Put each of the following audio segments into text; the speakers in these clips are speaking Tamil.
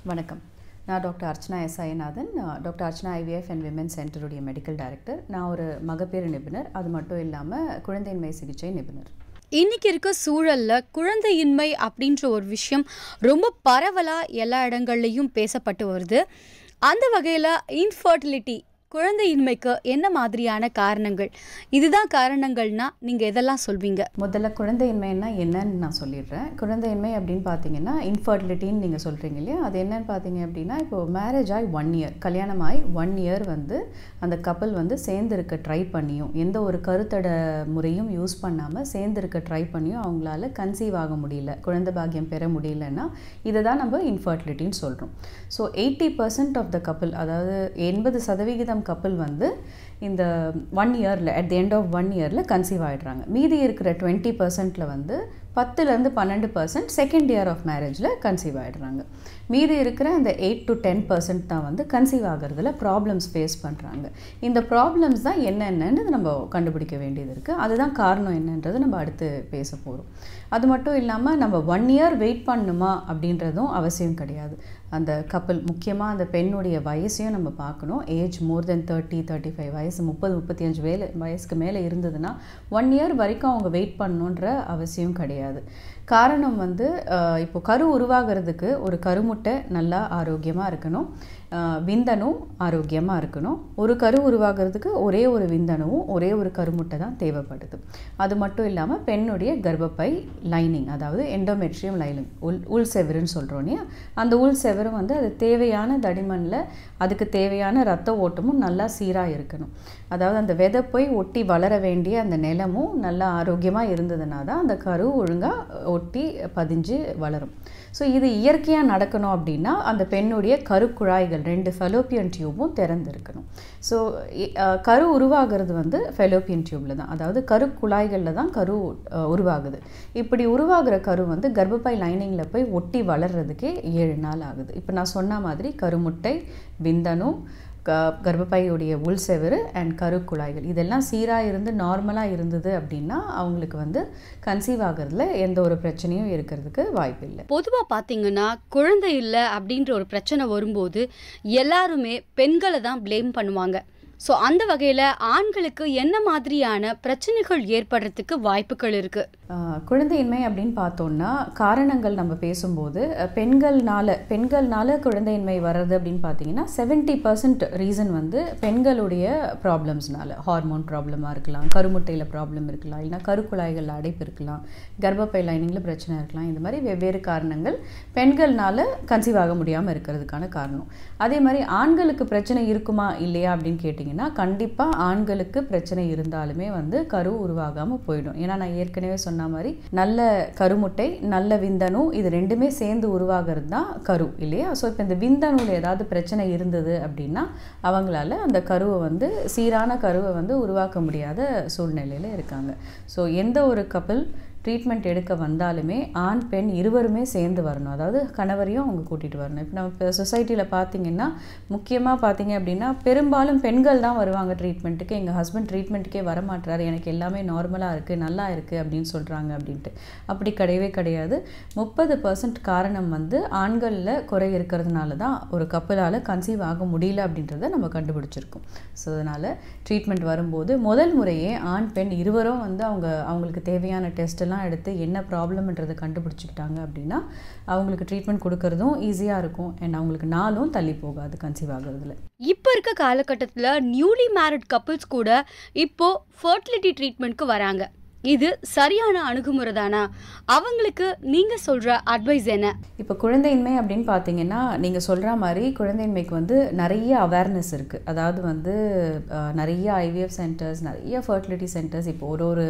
வணக்கம் நான் doctor Archana S Iyanathan doctor Archana IVF and women சென்டருடைய மெடிக்கல் டைரக்டர் நான் ஒரு மகப்பேறு நிபுணர் அது மட்டும் இல்லாமல் குழந்தையின்மை சிகிச்சை நிபுணர் இன்னைக்கு இருக்க சூழல்ல குழந்தையின்மை அப்படின்ற ஒரு விஷயம் ரொம்ப பரவலா எல்லா இடங்கள்லையும் பேசப்பட்டு வருது அந்த வகையில் இன்ஃபர்டிலிட்டி குழந்தையின்மைக்கு என்ன மாதிரியான காரணங்கள் இதுதான் காரணங்கள்னா நீங்க எதெல்லாம் சொல்வீங்க முதல்ல குழந்தையின்மைன்னா என்னன்னு நான் சொல்லிடுறேன் குழந்தையின்மை அப்படின்னு பார்த்தீங்கன்னா இன்ஃபர்டிலிட்டின்னு நீங்கள் சொல்கிறீங்க இல்லையா அது என்னன்னு பார்த்தீங்க அப்படின்னா இப்போ மேரேஜ் ஆகி ஒன் இயர் கல்யாணம் ஆகி ஒன் இயர் வந்து அந்த கப்பல் வந்து சேர்ந்துருக்க ட்ரை பண்ணியும் எந்த ஒரு கருத்தடை முறையும் யூஸ் பண்ணாமல் சேர்ந்துருக்க ட்ரை பண்ணியும் அவங்களால கன்சீவ் ஆக முடியல குழந்தை பாக்கியம் பெற முடியலன்னா இதை தான் நம்ம இன்ஃபர்டிலிட்டின்னு சொல்கிறோம் so eighty percent of the couple அதாவது எண்பது சதவிகிதம் கப்பல் வந்து இந்த ஒன் இயரில் at the end of one இயரில் கன்சீவ் ஆகிடுறாங்க மீதி இருக்கிற டுவெண்ட்டி பர்சன்ட்டில் வந்து பத்துலேருந்து பன்னெண்டு பர்சன்ட் செகண்ட் இயர் ஆஃப் மேரேஜில் கன்சீவ் ஆகிடுறாங்க மீதி இருக்கிற அந்த எயிட் டு டென் பர்சன்ட் தான் வந்து கன்சீவ் ஆகிறதுல ப்ராப்ளம்ஸ் ஃபேஸ் பண்ணுறாங்க இந்த ப்ராப்ளம்ஸ் தான் என்னென்னு நம்ம கண்டுபிடிக்க வேண்டியது இருக்குது அதுதான் காரணம் என்னன்றது நம்ம அடுத்து பேச போகிறோம் அது மட்டும் இல்லாமல் நம்ம ஒன் இயர் வெயிட் பண்ணணுமா அப்படின்றதும் அவசியம் கிடையாது அந்த கப்பல் முக்கியமாக அந்த பெண்ணுடைய வயசையும் நம்ம பார்க்கணும் age more than thirty thirty five வயசு முப்பது முப்பத்தி அஞ்சு வேலை வயசுக்கு மேலே இருந்ததுன்னா ஒன் இயர் வரைக்கும் அவங்க வெயிட் பண்ணணுன்ற அவசியம் கிடையாது காரணம் வந்து இப்போ கரு உருவாகிறதுக்கு ஒரு கருமுட்டை நல்லா ஆரோக்கியமாக இருக்கணும் விந்தணும் ஆரோக்கியமாக இருக்கணும் ஒரு கரு உருவாகிறதுக்கு ஒரே ஒரு விந்தணுவும் ஒரே ஒரு கருமுட்டை தான் தேவைப்படுது அது மட்டும் இல்லாமல் பெண்ணுடைய கர்ப்பப்பை லைனிங் அதாவது எண்டோமெட்ரியம் லைனிங் உள் உள் செவருன்னு சொல்கிறோம் இல்லையா அந்த உள் செவரும் வந்து அது தேவையான தடிமனில் அதுக்கு தேவையான ரத்த ஓட்டமும் நல்லா சீராக இருக்கணும் அதாவது அந்த விதை போய் ஒட்டி வளர வேண்டிய அந்த நிலமும் நல்லா ஆரோக்கியமாக இருந்ததுனா தான் அந்த கரு ஒழுங்காக ஒட்டி பதிஞ்சு வளரும் ஸோ இது இயற்கையாக நடக்கணும் அப்படின்னா அந்த பெண்ணுடைய கருக்குழாய்கள் ரெண்டு ஃபெலோப்பியன் டியூபும் திறந்துருக்கணும் ஸோ கரு உருவாகிறது வந்து ஃபெலோப்பியன் டியூப்பில் தான் அதாவது கருக்குழாய்களில் தான் கரு உருவாகுது இப்படி உருவாகிற கரு வந்து கர்ப்பப்பை லைனிங்கில் போய் ஒட்டி வளர்கிறதுக்கே ஏழு நாள் ஆகுது இப்போ நான் சொன்ன மாதிரி கருமுட்டை விந்தனும் க கர்ப்பப்பையுடைய உள் செவரு அண்ட் கருக்குழாய்கள் இதெல்லாம் சீராக இருந்து நார்மலாக இருந்தது அப்படின்னா அவங்களுக்கு வந்து கன்சீவ் ஆகிறதுல எந்த ஒரு பிரச்சனையும் இருக்கிறதுக்கு வாய்ப்பு இல்லை பொதுவாக பார்த்தீங்கன்னா குழந்தை இல்லை அப்படின்ற ஒரு பிரச்சனை வரும்போது எல்லாருமே பெண்களை தான் ப்ளேம் பண்ணுவாங்க ஸோ அந்த வகையில் ஆண்களுக்கு என்ன மாதிரியான பிரச்சனைகள் ஏற்படுறதுக்கு வாய்ப்புகள் இருக்குது குழந்தையின்மை அப்படின்னு பார்த்தோம்னா காரணங்கள் நம்ம பேசும்போது பெண்கள்னால பெண்கள்னால குழந்தையின்மை வர்றது அப்படின்னு பார்த்தீங்கன்னா செவன்ட்டி பர்சன்ட் ரீசன் வந்து பெண்களுடைய ப்ராப்ளம்ஸ்னால ஹார்மோன் ப்ராப்ளமாக இருக்கலாம் கருமுட்டையில் ப்ராப்ளம் இருக்கலாம் இல்லைனா கருக்குழாய்களில் அடைப்பு இருக்கலாம் கர்ப்பப்பை லைனிங்கில் பிரச்சனை இருக்கலாம் இந்த மாதிரி வெவ்வேறு காரணங்கள் பெண்கள்னால கன்சீவ் ஆக முடியாமல் இருக்கிறதுக்கான காரணம் அதே மாதிரி ஆண்களுக்கு பிரச்சனை இருக்குமா இல்லையா அப்படின்னு கேட்டிங்கன்னா கண்டிப்பாக ஆண்களுக்கு பிரச்சனை இருந்தாலுமே வந்து கரு உருவாகாமல் போயிடும் ஏன்னா நான் ஏற்கனவே சொன்ன மாதிரி நல்ல கருமுட்டை நல்ல விந்தணு இது ரெண்டுமே சேர்ந்து உருவாகிறது தான் கரு இல்லையா ஸோ இப்போ இந்த விந்தணுவில் ஏதாவது பிரச்சனை இருந்தது அப்படின்னா அவங்களால அந்த கருவை வந்து சீரான கருவை வந்து உருவாக்க முடியாத சூழ்நிலையில் இருக்காங்க ஸோ எந்த ஒரு கப்பல் ட்ரீட்மெண்ட் எடுக்க வந்தாலுமே ஆண் பெண் இருவருமே சேர்ந்து வரணும் அதாவது கணவரையும் அவங்க கூட்டிகிட்டு வரணும் இப்போ நம்ம இப்போ சொசைட்டியில் பார்த்தீங்கன்னா முக்கியமாக பார்த்தீங்க அப்படின்னா பெரும்பாலும் பெண்கள் தான் வருவாங்க ட்ரீட்மெண்ட்டுக்கு எங்கள் ஹஸ்பண்ட் ட்ரீட்மெண்ட்டுக்கே வரமாட்டுறாரு எனக்கு எல்லாமே நார்மலாக இருக்குது நல்லா இருக்குது அப்படின்னு சொல்கிறாங்க அப்படின்ட்டு அப்படி கிடையவே கிடையாது முப்பது பர்சன்ட் காரணம் வந்து ஆண்களில் குறை இருக்கிறதுனால தான் ஒரு கப்பலால் கன்சீவ் ஆக முடியல அப்படின்றத நம்ம கண்டுபிடிச்சிருக்கோம் ஸோ அதனால் ட்ரீட்மெண்ட் வரும்போது முதல் முறையே ஆண் பெண் இருவரும் வந்து அவங்க அவங்களுக்கு தேவையான டெஸ்ட் எல்லாம் எடுத்து என்ன ப்ராப்ளம்ன்றதை கண்டுபிடிச்சிக்கிட்டாங்க அப்படின்னா அவங்களுக்கு ட்ரீட்மெண்ட் கொடுக்கறதும் ஈஸியாக இருக்கும் அண்ட் அவங்களுக்கு நாளும் தள்ளி போகாது கன்சீவ் ஆகுறதுல இப்போ இருக்க காலகட்டத்தில் நியூலி மேரிட் கப்புள்ஸ் கூட இப்போ ஃபர்டிலிட்டி ட்ரீட்மெண்ட்க்கு வராங்க இது சரியான அணுகுமுறை தானா அவங்களுக்கு நீங்கள் சொல்கிற அட்வைஸ் என்ன இப்போ குழந்தையின்மை அப்படின்னு பார்த்தீங்கன்னா நீங்கள் சொல்கிற மாதிரி குழந்தையின்மைக்கு வந்து நிறைய அவேர்னஸ் இருக்குது அதாவது வந்து நிறைய ஐவிஎஃப் சென்டர்ஸ் நிறைய ஃபர்டிலிட்டி சென்டர்ஸ் இப்போ ஒரு ஒரு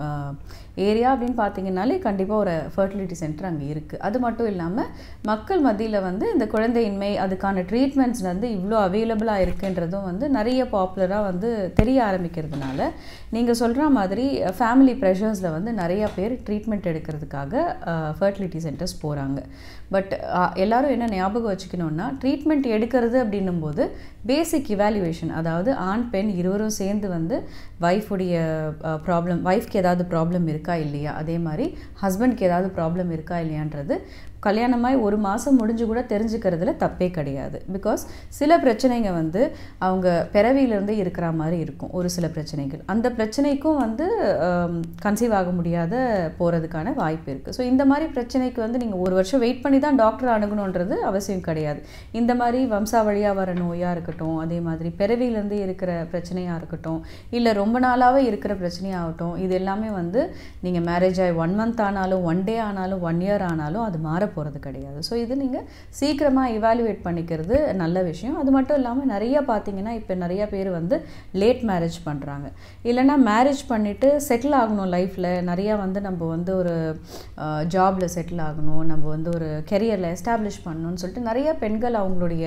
ஏரியா அப்படின்னு பார்த்தீங்கன்னாலே கண்டிப்பாக ஒரு ஃபர்டிலிட்டி சென்டர் அங்கே இருக்குது அது மட்டும் இல்லாமல் மக்கள் மத்தியில் வந்து இந்த குழந்தையின்மை அதுக்கான ட்ரீட்மெண்ட்ஸ் வந்து இவ்வளோ அவைலபிளாக இருக்குன்றதும் வந்து நிறைய பாப்புலராக வந்து தெரிய ஆரம்பிக்கிறதுனால நீங்கள் சொல்கிற மாதிரி ஃபேமிலி ப்ரெஷர்ஸில் வந்து நிறைய பேர் ட்ரீட்மெண்ட் எடுக்கிறதுக்காக ஃபர்டிலிட்டி சென்டர்ஸ் போகிறாங்க பட் எல்லாரும் என்ன ஞாபகம் வச்சுக்கணுன்னா ட்ரீட்மெண்ட் எடுக்கிறது அப்படின்னும் போது பேசிக் இவாலுவேஷன் அதாவது ஆண் பெண் இருவரும் சேர்ந்து வந்து ஒய்ஃபுடைய ப்ராப்ளம் ஒய்ஃப்க்கு ஏதாவது ப்ராப்ளம் இருக்கா இல்லையா அதே மாதிரி ஹஸ்பண்ட்க்கு ஏதாவது ப்ராப்ளம் இருக்கா இல்லையான்றது கல்யாணமாய் ஒரு மாதம் முடிஞ்சு கூட தெரிஞ்சுக்கிறதுல தப்பே கிடையாது பிகாஸ் சில பிரச்சனைங்க வந்து அவங்க பிறவியிலேருந்து இருக்கிற மாதிரி இருக்கும் ஒரு சில பிரச்சனைகள் அந்த பிரச்சனைக்கும் வந்து கன்சீவ் ஆக முடியாத போகிறதுக்கான வாய்ப்பு இருக்குது ஸோ இந்த மாதிரி பிரச்சனைக்கு வந்து நீங்கள் ஒரு வருஷம் வெயிட் பண்ணி தான் டாக்டர் அணுகணுன்றது அவசியம் கிடையாது இந்த மாதிரி வம்சாவழியாக வர நோயாக இருக்கட்டும் அதே மாதிரி பிறவியிலேருந்து இருக்கிற பிரச்சனையாக இருக்கட்டும் இல்லை ரொம்ப நாளாகவே இருக்கிற பிரச்சனையாகட்டும் இது எல்லாமே வந்து நீங்கள் மேரேஜ் ஆகி ஒன் மந்த் ஆனாலும் ஒன் டே ஆனாலும் ஒன் இயர் ஆனாலும் அது மாற போகிறது கிடையாது ஸோ இது நீங்கள் சீக்கிரமாக இவாலுவேட் பண்ணிக்கிறது நல்ல விஷயம் அது மட்டும் இல்லாமல் நிறைய பார்த்தீங்கன்னா இப்போ நிறைய பேர் வந்து லேட் மேரேஜ் பண்ணுறாங்க இல்லைன்னா மேரேஜ் பண்ணிவிட்டு செட்டில் ஆகணும் லைஃப்பில் நிறையா வந்து நம்ம வந்து ஒரு ஜாபில் செட்டில் ஆகணும் நம்ம வந்து ஒரு கெரியரில் எஸ்டாப்ளிஷ் பண்ணணும்னு சொல்லிட்டு நிறைய பெண்கள் அவங்களுடைய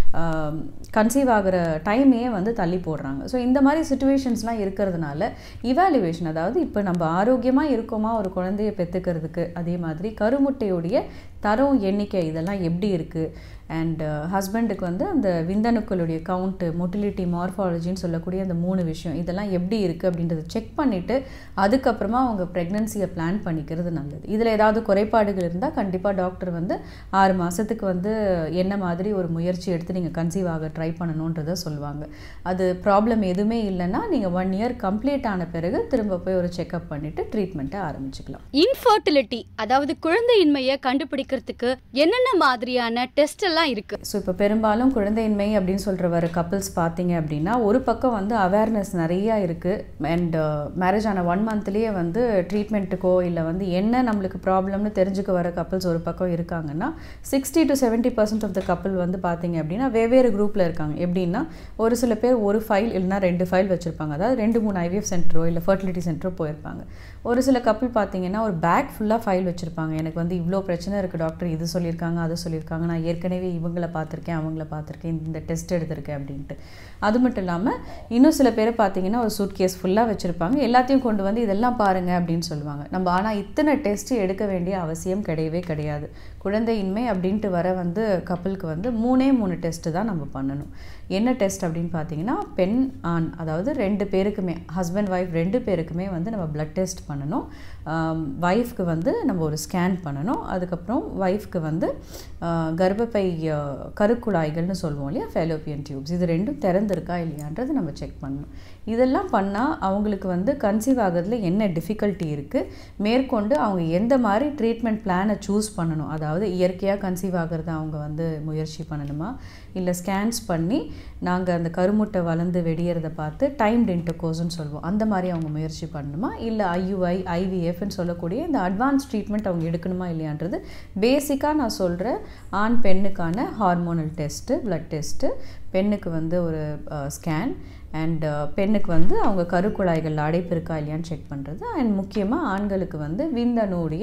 கன்சீவ் ஆகிற டைமையே வந்து தள்ளி போடுறாங்க ஸோ இந்த மாதிரி சுச்சுவேஷன்ஸ்லாம் இருக்கிறதுனால இவாலுவேஷன் அதாவது இப்போ நம்ம ஆரோக்கியமாக இருக்கோமா ஒரு குழந்தைய பெற்றுக்கிறதுக்கு அதே மாதிரி கருமுட்டையுடைய தரம் எண்ணிக்கை இதெல்லாம் எப்படி இருக்குது அண்ட் ஹஸ்பண்டுக்கு வந்து அந்த விந்தணுக்களுடைய கவுண்ட்டு மொட்டிலிட்டி மார்ஃபாலஜின்னு சொல்லக்கூடிய அந்த மூணு விஷயம் இதெல்லாம் எப்படி இருக்குது அப்படின்றத செக் பண்ணிவிட்டு அதுக்கப்புறமா அவங்க ப்ரெக்னன்சியை பிளான் பண்ணிக்கிறது நல்லது இதில் ஏதாவது குறைபாடுகள் இருந்தால் கண்டிப்பாக டாக்டர் வந்து ஆறு மாதத்துக்கு வந்து என்ன மாதிரி ஒரு முயற்சி எடுத்து நீங்கள் கன்சீவ் ஆக ட்ரை பண்ணணுன்றதை சொல்லுவாங்க அது ப்ராப்ளம் எதுவுமே இல்லைன்னா நீங்கள் ஒன் இயர் கம்ப்ளீட் ஆன பிறகு திரும்ப போய் ஒரு செக்அப் பண்ணிவிட்டு ட்ரீட்மெண்ட்டை ஆரம்பிச்சுக்கலாம் இன்ஃபர்டிலிட்டி அதாவது குழந்தையின்மையை கண்டுபிடிக்கிறதுக்கு என்னென்ன மாதிரியான டெஸ்ட் எல்லாம் இருக்கு ஸோ இப்போ பெரும்பாலும் குழந்தையின்மை அப்படின்னு சொல்கிற வர கப்புள்ஸ் பார்த்தீங்க அப்படின்னா ஒரு பக்கம் வந்து அவேர்னஸ் நிறையா இருக்குது அண்ட் மேரேஜ் ஆன ஒன் மந்த்லேயே வந்து ட்ரீட்மெண்ட்டுக்கோ இல்லை வந்து என்ன நம்மளுக்கு ப்ராப்ளம்னு தெரிஞ்சுக்க வர கப்புள்ஸ் ஒரு பக்கம் இருக்காங்கன்னா sixty to seventy percent of the couple வந்து பார்த்தீங்க அப்படின்னா வெவ்வேறு குரூப்பில் இருக்காங்க எப்படின்னா ஒரு சில பேர் ஒரு ஃபைல் இல்லைனா ரெண்டு ஃபைல் வச்சுருப்பாங்க அதாவது ரெண்டு மூணு ஐவிஎஃப் சென்டரோ இல்லை ஃபர்டிலிட்டி சென்டரோ போயிருப்பாங்க ஒரு சில கப்புள் பார்த்தீங்கன்னா ஒரு பேக் ஃபுல்லாக ஃபைல் வச்சுருப்பாங்க எனக்கு வந்து இவ்வளோ பிரச்சனை இருக்குது டாக்டர் இது சொல்லியிருக்காங்க அது சொல்லியிருக்காங்க நான் ஏற்கனவே இவங்கள பார்த்துருக்கேன் அவங்கள பார்த்துருக்கேன் இந்த டெஸ்ட் எடுத்திருக்கேன் அப்படின்ட்டு அது மட்டும் இல்லாமல் இன்னும் சில பேர் பார்த்தீங்கன்னா ஒரு சூட் கேஸ் ஃபுல்லாக வச்சுருப்பாங்க எல்லாத்தையும் கொண்டு வந்து இதெல்லாம் பாருங்கள் அப்படின்னு சொல்லுவாங்க நம்ம ஆனால் இத்தனை டெஸ்ட் எடுக்க வேண்டிய அவசியம் கிடையவே கிடையாது குழந்தையின்மை அப்படின்ட்டு வர வந்து கப்பலுக்கு வந்து மூணே மூணு டெஸ்ட்டு தான் நம்ம பண்ணணும் என்ன டெஸ்ட் அப்படின்னு பார்த்தீங்கன்னா பெண் ஆண் அதாவது ரெண்டு பேருக்குமே ஹஸ்பண்ட் ஒய்ஃப் ரெண்டு பேருக்குமே வந்து நம்ம பிளட் டெஸ்ட் பண்ணணும் ஒய்ஃப்க்கு வந்து நம்ம ஒரு ஸ்கேன் பண்ணணும் அதுக்கப்புறம் ஒய்ஃப்க்கு வந்து கர்ப்பப்பை கருக்குழாய்கள்னு சொல்லுவோம் இல்லையா ஃபெலோப்பியன் டியூப்ஸ் இது ரெண்டும் திறந்திருக்கா இல்லையான்றது நம்ம செக் பண்ணணும் இதெல்லாம் பண்ணால் அவங்களுக்கு வந்து கன்சீவ் ஆகிறதுல என்ன டிஃபிகல்ட்டி இருக்குது மேற்கொண்டு அவங்க எந்த மாதிரி ட்ரீட்மெண்ட் பிளானை சூஸ் பண்ணணும் அதாவது இயற்கையாக கன்சீவ் ஆகிறத அவங்க வந்து முயற்சி பண்ணணுமா இல்லை ஸ்கேன்ஸ் பண்ணி நாங்கள் அந்த கருமுட்டை வளர்ந்து வெடியறதை பார்த்து டைம்டு இன்டர்கோர்ஸ்னு சொல்லுவோம் அந்த மாதிரி அவங்க முயற்சி பண்ணணுமா இல்லை ஐயுஐ ஐவிஎஃப்னு சொல்லக்கூடிய இந்த அட்வான்ஸ் ட்ரீட்மெண்ட் அவங்க எடுக்கணுமா இல்லையான்றது பேசிக்காக நான் சொல்கிற ஆண் பெண்ணுக்கான ஹார்மோனல் டெஸ்ட்டு ப்ளட் டெஸ்ட்டு பெண்ணுக்கு வந்து ஒரு ஸ்கேன் அண்ட் பெண்ணுக்கு வந்து அவங்க கருக்குழாய்கள் அடைப்பு இருக்கா இல்லையான்னு செக் பண்ணுறது அண்ட் முக்கியமாக ஆண்களுக்கு வந்து விந்தணுடைய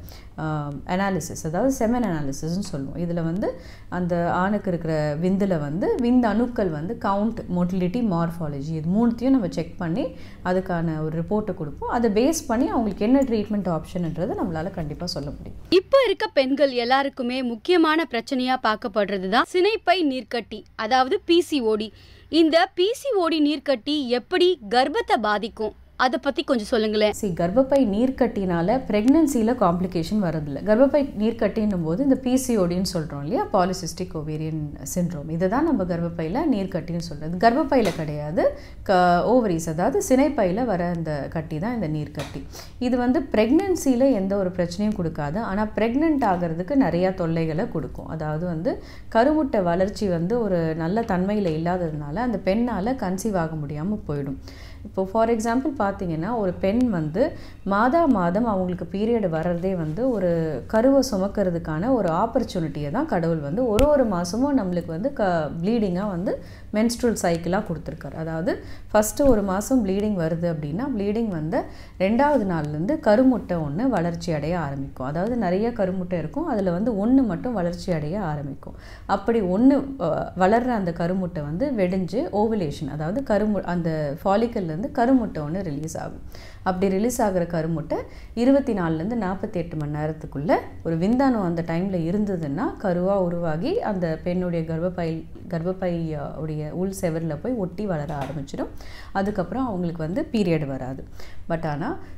அனாலிசிஸ் அதாவது செமன் அனாலிசிஸ்னு சொல்லுவோம் இதில் வந்து அந்த ஆணுக்கு இருக்கிற விந்தில் வந்து விந்த அணுக்கள் வந்து கவுண்ட் மொட்டிலிட்டி மார்ஃபாலஜி இது மூணுத்தையும் நம்ம செக் பண்ணி அதுக்கான ஒரு ரிப்போர்ட்டை கொடுப்போம் அதை பேஸ் பண்ணி அவங்களுக்கு என்ன ட்ரீட்மெண்ட் ஆப்ஷன்ன்றதை நம்மளால் கண்டிப்பாக சொல்ல முடியும் இப்போ இருக்க பெண்கள் எல்லாருக்குமே முக்கியமான பிரச்சனையா பார்க்கப்படுறது தான் சினைப்பை நீர்க்கட்டி அதாவது பிசிஓடி இந்த பிசிஓடி நீர்க்கட்டி எப்படி கர்ப்பத்தை பாதிக்கும் அதை பற்றி கொஞ்சம் சொல்லுங்களேன் சி கர்ப்பப்பை நீர்க்கட்டினால ப்ரெக்னென்சியில் காம்ப்ளிகேஷன் வரதில்லை கர்ப்பப்பை நீர்க்கட்டின்னும் போது இந்த பிசிஓடின்னு சொல்கிறோம் இல்லையா பாலிசிஸ்டிக் ஓவேரியன் சின்ட்ரோம் இதை தான் நம்ம கர்ப்பப்பையில் நீர்க்கட்டின்னு சொல்கிறது கர்ப்பப்பையில் கிடையாது க ஓவரிஸ் அதாவது சினைப்பையில் வர அந்த கட்டி தான் இந்த நீர்க்கட்டி இது வந்து ப்ரெக்னென்சியில் எந்த ஒரு பிரச்சனையும் கொடுக்காது ஆனால் ப்ரெக்னென்ட் ஆகிறதுக்கு நிறையா தொல்லைகளை கொடுக்கும் அதாவது வந்து கருமுட்டை வளர்ச்சி வந்து ஒரு நல்ல தன்மையில் இல்லாததுனால அந்த பெண்ணால் கன்சீவ் ஆக முடியாமல் போயிடும் இப்போ ஃபார் எக்ஸாம்பிள் பார்த்தீங்கன்னா ஒரு பெண் வந்து மாதா மாதம் அவங்களுக்கு பீரியட் வர்றதே வந்து ஒரு கருவை சுமக்கிறதுக்கான ஒரு ஆப்பர்ச்சுனிட்டியை தான் கடவுள் வந்து ஒரு ஒரு மாதமும் நம்மளுக்கு வந்து க ப்ளீடிங்காக வந்து மென்ஸ்ட்ரல் சைக்கிளாக கொடுத்துருக்காரு அதாவது ஃபஸ்ட்டு ஒரு மாதம் ப்ளீடிங் வருது அப்படின்னா ப்ளீடிங் வந்து ரெண்டாவது நாள்லேருந்து கருமுட்டை ஒன்று வளர்ச்சி அடைய ஆரம்பிக்கும் அதாவது நிறைய கருமுட்டை இருக்கும் அதில் வந்து ஒன்று மட்டும் வளர்ச்சி அடைய ஆரம்பிக்கும் அப்படி ஒன்று வளர்கிற அந்த கருமுட்டை வந்து வெடிஞ்சு ஓவுலேஷன் அதாவது கருமு அந்த ஃபாலிக்கல்லேருந்து கருமுட்டை ஒன்று ரிலீஸ் ஆகும் அப்படி ரிலீஸ் ஆகிற கருமுட்டை இருபத்தி நாலுலேருந்து நாற்பத்தி எட்டு மணி நேரத்துக்குள்ளே ஒரு விந்தானு அந்த டைமில் இருந்ததுன்னா கருவாக உருவாகி அந்த பெண்ணுடைய கர்ப்பப்பை கர்ப்பப்பை உடைய உள் செவரில் போய் ஒட்டி வளர ஆரம்பிச்சிடும் அதுக்கப்புறம் அவங்களுக்கு வந்து பீரியட் வராது பட் ஆனால்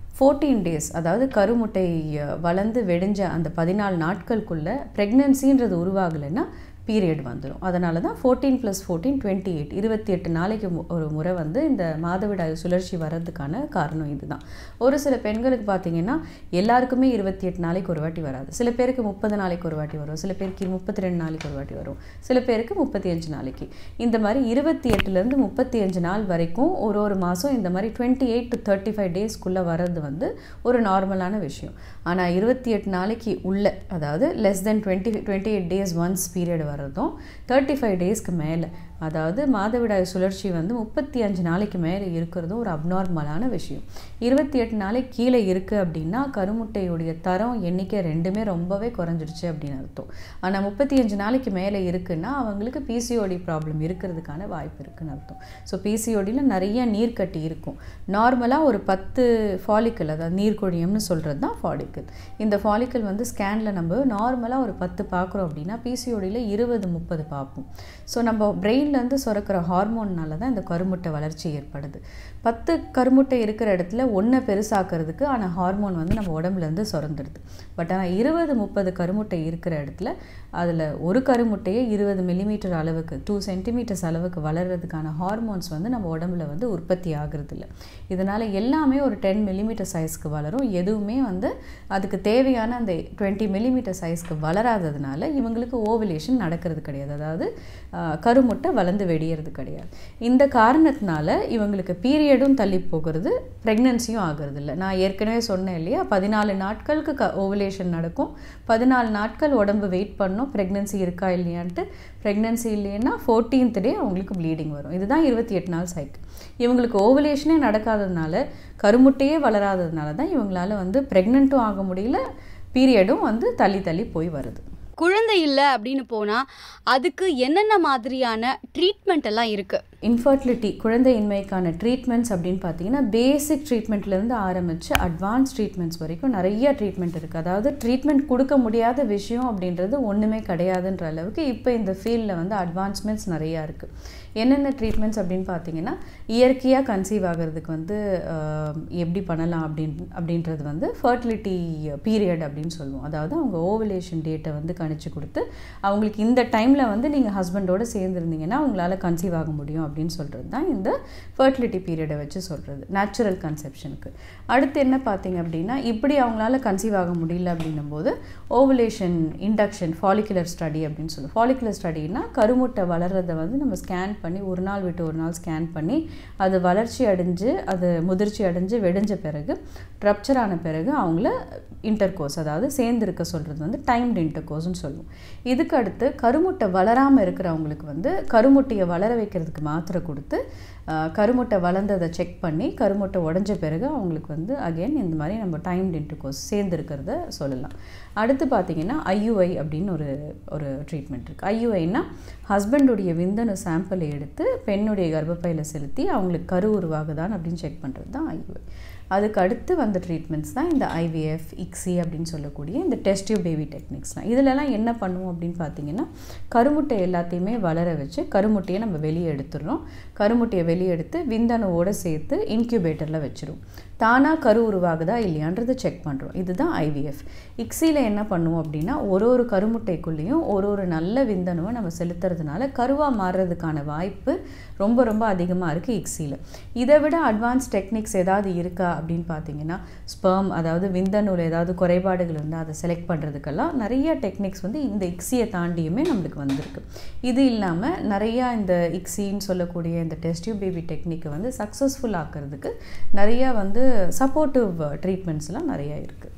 ஃபோர்டீன் டேஸ் அதாவது கருமுட்டை அஹ், வளர்ந்து வெடிஞ்ச அந்த பதினாலு நாட்களுக்குள்ள ப்ரெக்னென்சின்றது உருவாகலைன்னா பீரியட் வந்துடும் அதனால தான் fourteen plus fourteen twenty eight இருபத்தி எட்டு நாளைக்கு மு- ஒரு முறை வந்து இந்த மாதவிடாய் சுழற்சி வர்றதுக்கான காரணம் இதுதான் ஒரு சில பெண்களுக்கு பார்த்தீங்கன்னா எல்லாருக்குமே இருபத்தி எட்டு நாளைக்கு ஒரு வாட்டி வராது சில பேருக்கு முப்பது நாளைக்கு ஒரு வாட்டி வரும் சில பேருக்கு முப்பத்தி ரெண்டு நாளைக்கு ஒரு வாட்டி வரும் சில பேருக்கு முப்பத்தி அஞ்சு நாளைக்கு இந்த மாதிரி இருபத்தி எட்டுலேருந்து முப்பத்தி அஞ்சு நாள் வரைக்கும் ஒரு ஒரு மாதம் இந்த மாதிரி twenty eight to thirty five டேஸ்க்குள்ளே வர்றது வந்து ஒரு நார்மலான விஷயம் ஆனால் இருபத்தி எட்டு நாளைக்கு உள்ள அதாவது less than twenty twenty eight days once period வர்றதும் தேர்ட்டி ஃபைவ் டேஸ்க்கு மேலே அதாவது மாதவிடாய் சுழற்சி வந்து முப்பத்தி அஞ்சு நாளைக்கு மேலே இருக்கிறதும் ஒரு அப்நார்மலான விஷயம் இருபத்தி எட்டு நாளைக்கு கீழே இருக்குது அப்படின்னா கருமுட்டையுடைய தரம் எண்ணிக்கை ரெண்டுமே ரொம்பவே குறைஞ்சிருச்சு அப்படின்னு அர்த்தம் ஆனால் முப்பத்தி அஞ்சு நாளைக்கு மேலே இருக்குன்னா அவங்களுக்கு பிசிஓடி ப்ராப்ளம் இருக்கிறதுக்கான வாய்ப்பு இருக்குன்னு அர்த்தம் ஸோ பிசிஓடியில் நிறைய நீர்க்கட்டி இருக்கும் நார்மலாக ஒரு பத்து ஃபாலிக்கல் அதாவது நீர்க்குழியம்னு சொல்கிறது தான் ஃபாலிக்கல் இந்த ஃபாலிக்கல் வந்து ஸ்கேனில் நம்ம நார்மலாக ஒரு பத்து பார்க்குறோம் அப்படின்னா பிசிஓடியில் இருபது முப்பது பார்ப்போம் ஸோ நம்ம பிரெயின்லேருந்து சுரக்கிற ஹார்மோன்னால தான் இந்த கருமுட்டை வளர்ச்சி ஏற்படுது பத்து கருமுட்டை இருக்கிற இடத்துல ஒன்றை பெருசாக்கிறதுக்கு ஆனால் ஹார்மோன் வந்து நம்ம உடம்புலேருந்து சுரந்துடுது பட் ஆனால் இருபது முப்பது கருமுட்டை இருக்கிற இடத்துல அதில் ஒரு கருமுட்டையே இருபது மில்லிமீட்டர் அளவுக்கு டூ சென்டிமீட்டர்ஸ் அளவுக்கு வளர்கிறதுக்கான ஹார்மோன்ஸ் வந்து நம்ம உடம்புல வந்து உற்பத்தி ஆகிறது இல்லை இதனால் எல்லாமே ஒரு டென் மில்லிமீட்டர் சைஸ்க்கு வளரும் எதுவுமே வந்து அதுக்கு தேவையான அந்த டுவெண்ட்டி மில்லிமீட்டர் சைஸ்க்கு வளராததுனால இவங்களுக்கு ஓவலேஷன் நடக்கிறது கிடையாது அதாவது ஆஹ், கருமுட்டை வளர்ந்து வெடியறது கிடையாது இந்த காரணத்தினால இவங்களுக்கு பீரியடும் தள்ளி போகிறது ப்ரெக்னென்சியும் ஆகிறது இல்லை நான் ஏற்கனவே சொன்னேன் இல்லையா பதினாலு நாட்களுக்கு க ஓவலேஷன் நடக்கும் பதினாலு நாட்கள் உடம்பு வெயிட் பண்ணோம் ப்ரெக்னென்சி இருக்கா இல்லையான்ட்டு ப்ரெக்னென்சி இல்லைன்னா ஃபோர்டீன்த் டே அவங்களுக்கு ப்ளீடிங் வரும் இதுதான் இருபத்தி எட்டு நாள் சைக்கிள் இவங்களுக்கு ஓவலேஷனே நடக்காததுனால கருமுட்டையே வளராததுனால தான் இவங்களால வந்து ப்ரெக்னென்ட்டும் ஆக முடியல பீரியடும் வந்து தள்ளி தள்ளி போய் வருது குழந்தை இல்லை அப்படின்னு போனால் அதுக்கு என்னென்ன மாதிரியான ட்ரீட்மெண்ட் எல்லாம் இருக்குது இன்ஃபர்டிலிட்டி குழந்தையின்மைக்கான ட்ரீட்மெண்ட்ஸ் அப்படின்னு பார்த்தீங்கன்னா பேசிக் ட்ரீட்மெண்ட்லேருந்து ஆரம்பித்து அட்வான்ஸ் ட்ரீட்மெண்ட்ஸ் வரைக்கும் நிறைய ட்ரீட்மெண்ட் இருக்குது அதாவது ட்ரீட்மெண்ட் கொடுக்க முடியாத விஷயம் அப்படின்றது ஒன்றுமே கிடையாதுன்ற அளவுக்கு இப்போ இந்த ஃபீல்டில் வந்து அட்வான்ஸ்மெண்ட்ஸ் நிறையா இருக்குது என்னென்ன ட்ரீட்மெண்ட்ஸ் அப்படின்னு பார்த்தீங்கன்னா இயற்கையாக கன்சீவ் ஆகிறதுக்கு வந்து ஆஹ், எப்படி பண்ணலாம் அப்படின் அப்படின்றது வந்து ஃபர்டிலிட்டி பீரியட் அப்படின்னு சொல்லுவோம் அதாவது அவங்க ஓவலேஷன் டேட்டை வந்து கணிச்சு கொடுத்து அவங்களுக்கு இந்த டைமில் வந்து நீங்கள் ஹஸ்பண்டோட சேர்ந்துருந்தீங்கன்னா உங்களால் கன்சீவ் ஆக முடியும் அப்படின்னு சொல்கிறது தான் இந்த ஃபர்டிலிட்டி பீரியடை வச்சு சொல்கிறது நேச்சுரல் கன்செப்ஷனுக்கு அடுத்து என்ன பார்த்தீங்க அப்படின்னா இப்படி அவங்களால கன்சீவ் ஆக முடியல அப்படின்னும் போது ஓவலேஷன் இண்டக்ஷன் ஃபாலிகுலர் ஸ்டடி அப்படின்னு சொல்லுவோம் ஃபாலிகுலர் ஸ்டடினா கருமுட்டை வளர்றதை வந்து நம்ம ஸ்கேன் பண்ணி ஒரு நாள் விட்டு ஒரு நாள் ஸ்கேன் பண்ணி அது வளர்ச்சி அடைஞ்சு அது முதிர்ச்சி அடைஞ்சு வெடிஞ்ச பிறகு ரப்சர் ஆன பிறகு அவங்கள இன்டர்கோர்ஸ் அதாவது சேர்ந்திருக்க சொல்கிறது வந்து டைம்டு இன்டர்கோர்ஸ்னு சொல்லுவோம் இதுக்கு அடுத்து கருமுட்டை வளராமல் இருக்கிறவங்களுக்கு வந்து கருமுட்டையை வளர வைக்கிறதுக்கு மாத்திரை கொடுத்து ஆஹ், கருமுட்டை வளர்ந்ததை செக் பண்ணி கருமுட்டை உடஞ்ச பிறகு அவங்களுக்கு வந்து அகைன் இந்த மாதிரி நம்ம டைம்டு இன்டர்கோர்ஸ் சேர்ந்துருக்கிறத சொல்லலாம் அடுத்து பார்த்தீங்கன்னா ஐயுஐ அப்படின்னு ஒரு ஒரு ட்ரீட்மெண்ட் இருக்குது ஐயுஐனா ஹஸ்பண்டுடைய விந்தணு சாம்பிளை எடுத்து பெண்ணுடைய கர்ப்பப்பையில் செலுத்தி அவங்களுக்கு கரு உருவாகுதான் அப்படின்னு செக் பண்ணுறது தான் ஐயுஐ அதுக்கு அடுத்து வந்த ட்ரீட்மெண்ட்ஸ் தான் இந்த ஐவிஎஃப் இக்ஸி அப்படின்னு சொல்லக்கூடிய இந்த டெஸ்டியூ பேபி டெக்னிக்ஸ்லாம் இதிலலாம் என்ன பண்ணுவோம் அப்படின்னு பார்த்தீங்கன்னா கருமுட்டை எல்லாத்தையுமே வளர வச்சு கருமுட்டையை நம்ம வெளியே எடுத்துடுறோம் கருமுட்டையை வெளியே எடுத்து விந்தணுவோடு சேர்த்து இன்க்யூபேட்டரில் வச்சிரும் தானாக கரு உருவாகுதா இல்லையான்றதை செக் பண்ணுறோம் இதுதான் ஐவிஎஃப் இக்ஸியில் என்ன பண்ணுவோம் அப்படின்னா ஒரு ஒரு கருமுட்டைக்குள்ளேயும் ஒரு ஒரு நல்ல விந்தணுவை நம்ம செலுத்துறதுனால கருவாக மாறுறதுக்கான வாய்ப்பு ரொம்ப ரொம்ப அதிகமாக இருக்குது இக்ஸியில் இதை விட அட்வான்ஸ் டெக்னிக்ஸ் ஏதாவது இருக்கா அப்படின்னு பார்த்தீங்கன்னா ஸ்பெர்ம் அதாவது விந்தணுவில் ஏதாவது குறைபாடுகள் இருந்தால் அதை செலக்ட் பண்ணுறதுக்கெல்லாம் நிறைய டெக்னிக்ஸ் வந்து இந்த இக்ஸியை தாண்டியுமே நம்மளுக்கு வந்திருக்கு இது இல்லாமல் நிறையா இந்த இக்ஸின்னு சொல்லக்கூடிய இந்த டெஸ்டியூ பேபி டெக்னிக்கை வந்து சக்ஸஸ்ஃபுல் ஆக்கிறதுக்கு நிறையா வந்து சப்போர்ட்டிவ் ட்ரீட்மெண்ட்ஸ்லாம் நிறையா இருக்குது